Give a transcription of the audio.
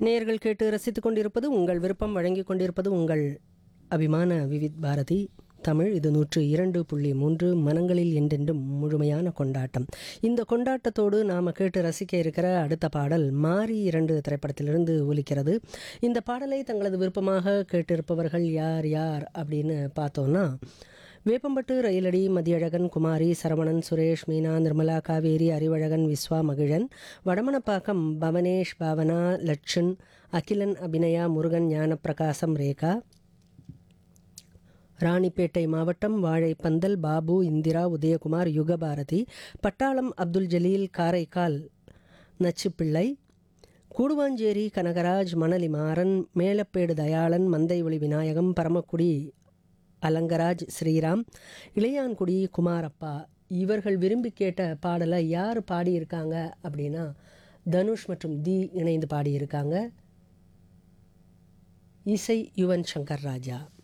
நேயர்கள் கேட்டு ரசித்துக் கொண்டிருப்பது உங்கள் விருப்பம் வழங்கிக் கொண்டிருப்பது உங்கள் அபிமான விவித் பாரதி தமிழ் இது நூற்று இரண்டு புள்ளி மூன்று மனங்களில் என்றென்றும் முழுமையான கொண்டாட்டம் இந்த கொண்டாட்டத்தோடு நாம் கேட்டு ரசிக்க இருக்கிற அடுத்த பாடல் மாரி இரண்டு திரைப்படத்திலிருந்து ஒலிக்கிறது இந்த பாடலை தங்களது விருப்பமாக கேட்டிருப்பவர்கள் யார் யார் அப்படின்னு பார்த்தோன்னா வேப்பம்பட்டு ரயிலடி மதியழகன் குமாரி சரவணன் சுரேஷ் மீனா நிர்மலா காவேரி அறிவழகன் விஸ்வா மகிழன் வடமணப்பாக்கம் பவனேஷ் பாவனா லட்சன் அகிலன் அபிநயா முருகன் ஞானப்பிரகாசம் ரேகா ராணிப்பேட்டை மாவட்டம் வாழைப்பந்தல் பாபு இந்திரா உதயகுமார் யுகபாரதி பட்டாளம் அப்துல் ஜலீல் காரைக்கால் நச்சுப்பிள்ளை கூடுவாஞ்சேரி கனகராஜ் மணலி மாறன் மேலப்பேடு தயாளன் மந்தைவெளி விநாயகம் பரமக்குடி அலங்கராஜ் ஸ்ரீராம் இளையான்குடி குமாரப்பா இவர்கள் விரும்பி கேட்ட பாடலை யார் பாடியிருக்காங்க அப்படின்னா தனுஷ் மற்றும் தி இணைந்து பாடியிருக்காங்க இசை யுவன் சங்கர் ராஜா